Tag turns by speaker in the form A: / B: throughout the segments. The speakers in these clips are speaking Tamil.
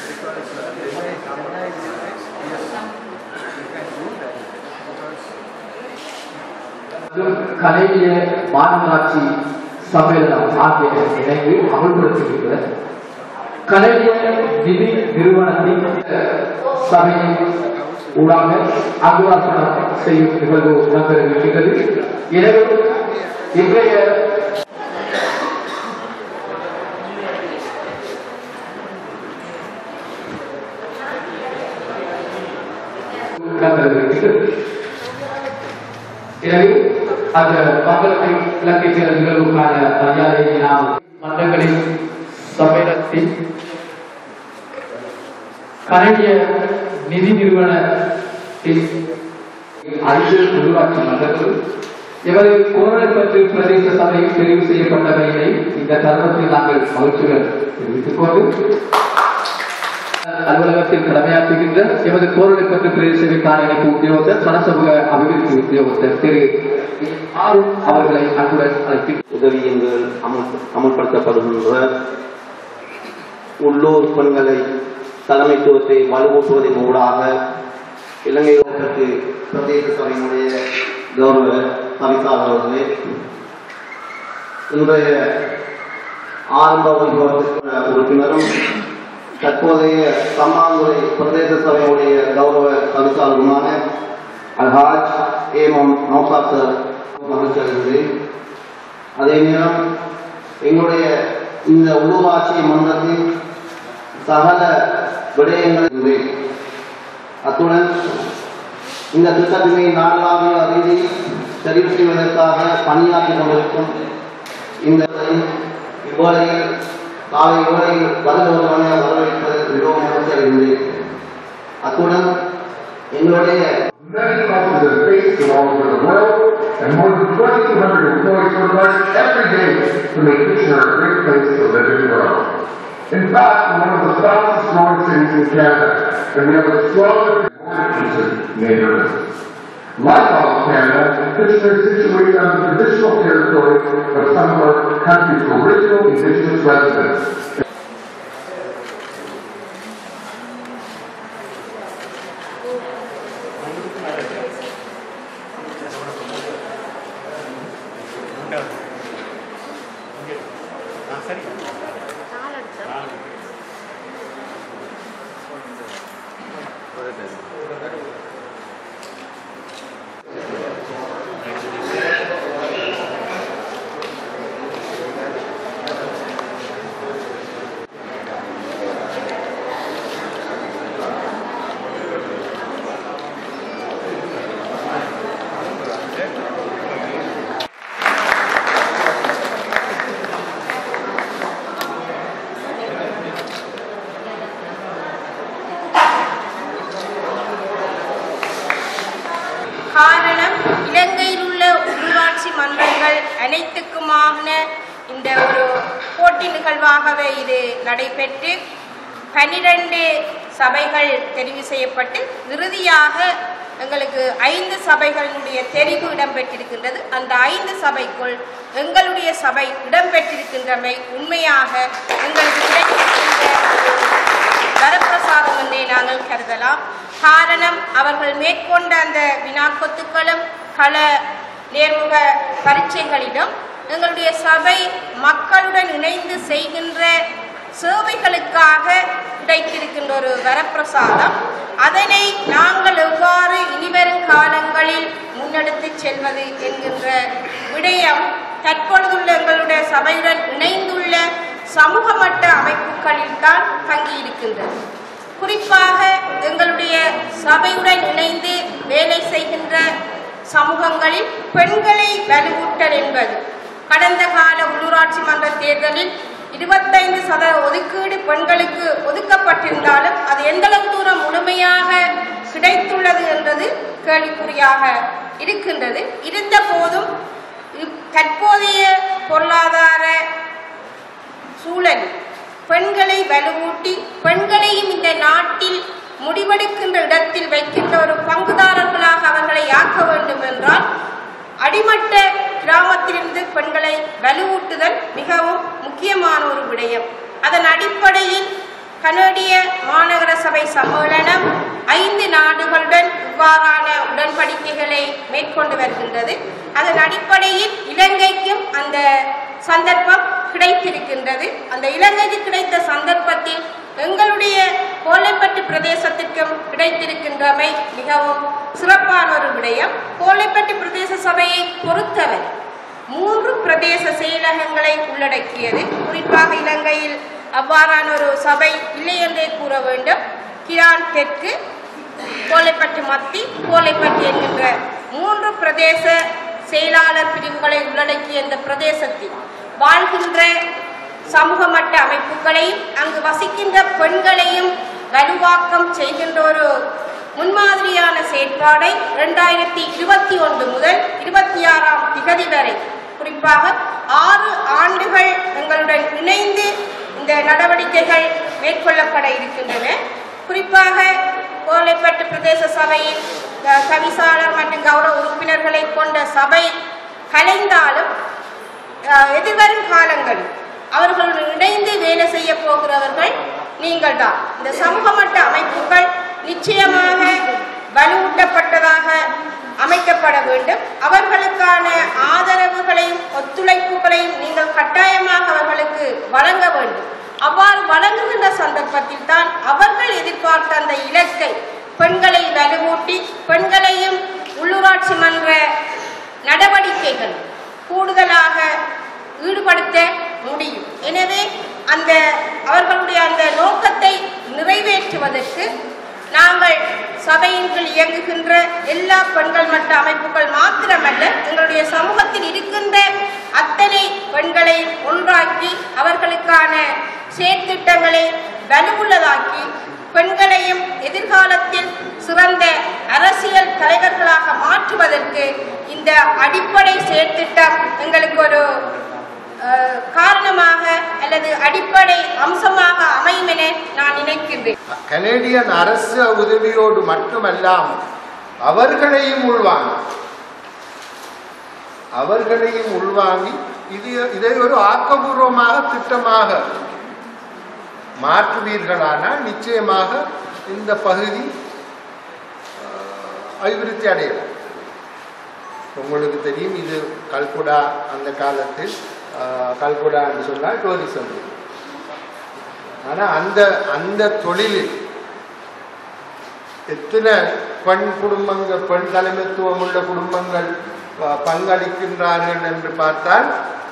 A: because uh, they say Canada is the next. Yes, you can do that because
B: கனேடிய மாநகராட்சி சம்மேளனம் ஆகிய இணைந்து அமல்படுத்துகின்ற கனேடிய நிதி நிறுவனத்தின் சபையின் ஊடாக அங்குராசனம் செய்யும் நிகழ்வு நடைபெறுகின்றது எனவே இன்றைய நடைபெறுகின்றது எனவே அந்த மக்களுக்கு இலங்கை தேர்தல் நிகழ்வுக்கான மரியாதையை நாம் மன்றங்களின் சம்மேளனத்தில் கனடிய நிதி நிறுவனத்தில் ஐந்து உள்ளாட்சி மன்றங்கள் எமது கோரப்பட்டு பிரதேச சபையில் தெரிவு செய்யப்பட்டவைகளை இந்த தருணத்தில் நாங்கள் மகிழ்ச்சியுடன் தெரிவித்துக் கொண்டு அலுவலகத்தில் கடமையாற்றுகின்ற எமது கோரளைப்பட்டு பிரதேச சபைக்கான இணைப்பு உத்தியோகத்தர் சனசமூக அபிவிருத்தி உத்தியோகத்தர் திரு ஆரும் அவர்களை அன்புடன் அழைத்து
C: உதவியங்கள் அமல் அமல்படுத்தப்படுகின்ற உள்ளூர் பெண்களை தலைமைத்துவத்தை வலுவூட்டுவதன் ஊடாக இலங்கை பற்றி பிரதேச சபையினுடைய கௌரவ தவிசாளர்களே இன்றைய ஆரம்ப வைபவத்திற்கான உறுப்பினரும் தற்போதைய சம்மாந்துறை பிரதேச சபையுடைய கௌரவ தவிசாளருமான அல்ஹாஜ் ஏமம் நௌசாத் சார் மகிழ்ச்சி அடைகிறேன் அதே நேரம் எங்களுடைய இந்த உள்ளூராட்சி மன்றத்தின் சகல விடயங்களை அத்துடன் இந்த திட்டத்தினை நாடளாவிய ரீதியில் தெரிவு செய்வதற்காக பணியாற்றிக் கொண்டிருக்கும் இந்த இவ்வேளையில் காலை வேளையில் பதில் ஒருவனை வரவேற்பது மிகவும் மகிழ்ச்சி அடைகின்றேன் அத்துடன் எங்களுடைய
D: Many offices are based all over the world, and more than 2,200 employees work hard every day to make Kitchener a great place to live and grow. In fact, we're one of the fastest growing cities in Canada, and we have a strong neighborhood. Like all of Canada, Kitchener is situated on the traditional territory of some of our country's original Indigenous residents.
E: காரணம் இலங்கையில் உள்ள உள்ளூராட்சி மன்றங்கள் அனைத்துக்குமான இந்த ஒரு போட்டி நிகழ்வாகவே இது நடைபெற்று பனிரெண்டு சபைகள் தெரிவு செய்யப்பட்டு இறுதியாக எங்களுக்கு ஐந்து சபைகளினுடைய தெரிவு இடம்பெற்றிருக்கின்றது அந்த ஐந்து சபைக்குள் எங்களுடைய சபை இடம்பெற்றிருக்கின்றமை உண்மையாக எங்களுக்கு கிடைத்திருக்கின்ற வரப்பிரசாதம் என்றே நாங்கள் கருதலாம் காரணம் அவர்கள் மேற்கொண்ட அந்த வினாக்கொத்துக்களும் கள நேர்முக பரீட்சைகளிலும் எங்களுடைய சபை மக்களுடன் இணைந்து செய்கின்ற சேவைகளுக்காக கிடைத்திருக்கின்ற ஒரு வரப்பிரசாதம் அதனை நாங்கள் எவ்வாறு இனிவரும் காலங்களில் முன்னெடுத்து செல்வது என்கின்ற விடயம் தற்பொழுதுள்ள எங்களுடைய சபையுடன் இணைந்துள்ள சமூக மட்ட அமைப்புகளில் தான் தங்கியிருக்கின்றது குறிப்பாக எங்களுடைய சபையுடன் இணைந்து வேலை செய்கின்ற சமூகங்களில் பெண்களை வலுவூட்டல் என்பது கடந்த கால உள்ளூராட்சி மன்ற தேர்தலில் இருபத்தைந்து சத ஒதுக்கீடு பெண்களுக்கு ஒதுக்கப்பட்டிருந்தாலும் அது எந்தளவு தூரம் முழுமையாக கிடைத்துள்ளது என்றது கேள்விக்குறியாக இருக்கின்றது இருந்த போதும் இப்- தற்போதைய பொருளாதார சூழல் பெண்களை வலுவூட்டி பெண்களையும் இந்த நாட்டில் முடிவெடுக்கின்ற இடத்தில் வைக்கின்ற ஒரு பங்குதாரர்களாக அவர்களை ஆக்க வேண்டும் என்றால் அடிமட்ட கிராமத்திலிருந்து பெண்களை வலுவூட்டுதல் மிகவும் முக்கியமான ஒரு விடயம் அதன் அடிப்படையில் கனடிய மாநகர சபை சம்மேளனம் ஐந்து நாடுகளுடன் இவ்வாறான உடன்படிக்கைகளை மேற்கொண்டு வருகின்றது அதன் அடிப்படையில் இலங்கைக்கும் அந்த சந்தர்ப்பம் கிடைத்திருக்கின்றது அந்த இலங்கைக்கு கிடைத்த சந்தர்ப்பத்தில் எங்களுடைய கோலைப்பட்டு பிரதேசத்திற்கும் கிடைத்திருக்கின்றமை மிகவும் சிறப்பான ஒரு விடயம் கோலைப்பட்டு பிரதேச சபையை பொறுத்தவரை மூன்று பிரதேச செயலகங்களை உள்ளடக்கியது குறிப்பாக இலங்கையில் அவ்வாறான ஒரு சபை இல்லை என்றே கூற வேண்டும் கிரான் தெற்கு கோலைப்பட்டு மத்தி கோலைப்பட்டு என்கின்ற மூன்று பிரதேச செயலாளர் பிரிவுகளை உள்ளடக்கிய இந்த பிரதேசத்தில் வாழ்கின்ற சமூக மட்ட அமைப்புகளையும் அங்கு வசிக்கின்ற பெண்களையும் வலுவாக்கம் செய்கின்ற ஒரு முன்மாதிரியான செயற்பாடை இரண்டாயிரத்தி இருபத்தி ஒன்று முதல் இருபத்தி ஆறாம் திகதி வரை குறிப்பாக ஆறு ஆண்டுகள் எங்களுடன் இணைந்து இந்த நடவடிக்கைகள் மேற்கொள்ளப்பட இருக்கின்றன குறிப்பாக கோலைப்பட்டு பிரதேச சபையின் அஹ், தவிசாளர் மற்றும் கௌரவ உறுப்பினர்களை கொண்ட சபை கலைந்தாலும் அஹ், எதிர்வரும் காலங்களில் அவர்களுடன் இணைந்து வேலை செய்ய போகிறவர்கள் நீங்கள் தான் இந்த சமூக மட்ட அமைப்புகள் நிச்சயமாக வலுவூட்டப்பட்டதாக அமைக்கப்பட வேண்டும் அவர்களுக்கான ஆதரவுகளையும் ஒத்துழைப்புகளையும் நீங்கள் கட்டாயமாக அவர்களுக்கு வழங்க வேண்டும் அவ்வாறு வழங்குகின்ற சந்தர்ப்பத்தில் தான் அவர்கள் எதிர்பார்த்த அந்த இலக்கை பெண்களை வலுவூட்டி பெண்களையும் உள்ளூராட்சி மன்ற நடவடிக்கைகள் கூடுதலாக ஈடுபடுத்த முடியும் எனவே அந்த அவர்களுடைய அந்த நோக்கத்தை நிறைவேற்றுவதற்கு நாங்கள் சபையின் கீழ் இயங்குகின்ற எல்லா பெண்கள் மட்ட அமைப்புகள் மாத்திரமல்ல எங்களுடைய சமூகத்தில் இருக்கின்ற அத்தனை பெண்களை ஒன்றாக்கி அவர்களுக்கான செயற்திட்டங்களை வலுவுள்ளதாக்கி பெண்களையும் எதிர்காலத்தில் சிறந்த அரசியல் தலைவர்களாக மாற்றுவதற்கு இந்த அடிப்படை செயற்திட்டம் எங்களுக்கு ஒரு அஹ், காரணமாக அல்லது அடிப்படை அம்சமாக அமையும் என நான் நினைக்கின்றேன்
A: கனேடியன் அரசு உதவியோடு மட்டுமல்லாமல் அவர்களையும் உள்வாங்கி அவர்களையும் உள்வாங்கி இது இதை ஒரு ஆக்கபூர்வமாக திட்டமாக மாற்றுவீர்களானால் நிச்சயமாக இந்த பகுதி அஹ், அபிவிருத்தி அடையலாம் உங்களுக்கு தெரியும் இது கல்குடா அந்த காலத்தில் அஹ், கல்குடா என்று சொன்னால் டூரிசம் ஆனால் அந்த அந்த தொழிலில் எத்தனை பெண் குடும்பங்கள் பெண் தலைமைத்துவம் உள்ள குடும்பங்கள் அஹ், பங்களிக்கின்றார்கள் என்று பார்த்தால்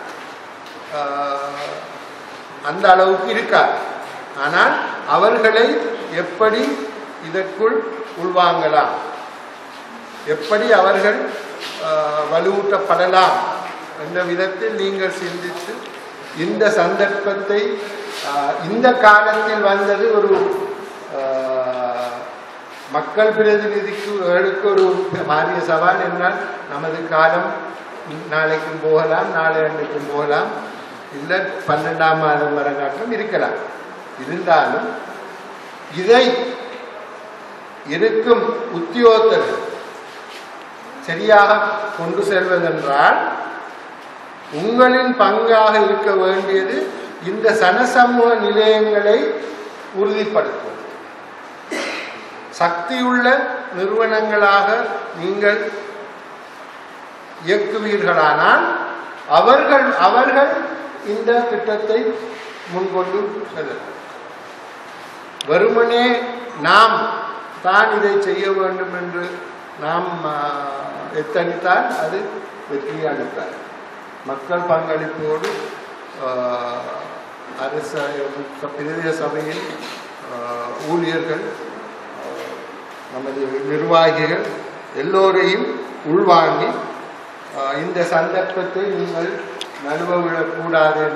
A: அஹ், அந்த அளவுக்கு இருக்காது ஆனால் அவர்களை எப்படி இதற்குள் உள்வாங்கலாம் எப்படி அவர்கள் அஹ், வலுவூட்டப்படலாம் என்ற விதத்தில் நீங்கள் சிந்தித்து இந்த சந்தர்ப்பத்தை அஹ், இந்த காலத்தில் வந்தது ஒரு அஹ், மக்கள் பிரதிநிதிக்கு அவர்களுக்கு ஒரு மாறிய சவால் என்றால் நமது காலம் நாளைக்கும் போகலாம் நாளை அன்றைக்கும் போகலாம் இல்லை பன்னெண்டாம் மாதம் வர காட்டும் இருக்கலாம் இருந்தாலும் இதை இருக்கும் உத்தியோகத்தர்கள் சரியாக கொண்டு செல்வதென்றால் உங்களின் பங்காக இருக்க வேண்டியது இந்த சனசமூக நிலையங்களை உறுதிப்படுத்தும் சக்தியுள்ள நிறுவனங்களாக நீங்கள் இயக்குவீர்களானால் அவர்கள் அவர்கள் இந்த திட்டத்தை முன்கொண்டு செல்லும் வெறுமனே நாம் தான் இதை செய்ய வேண்டும் என்று நாம் ஆ, எத்தனித்தால் அது வெற்றி அளித்தார் மக்கள் பங்களிப்போடு ஆ, அரச பிரதேச சபையில் ஆ, ஊழியர்கள் ஆ, நமது நிர்வாகிகள் எல்லோரையும் உள்வாங்கி ஆ, இந்த சந்தர்ப்பத்தை நீங்கள் நழுவ விடக்கூடாது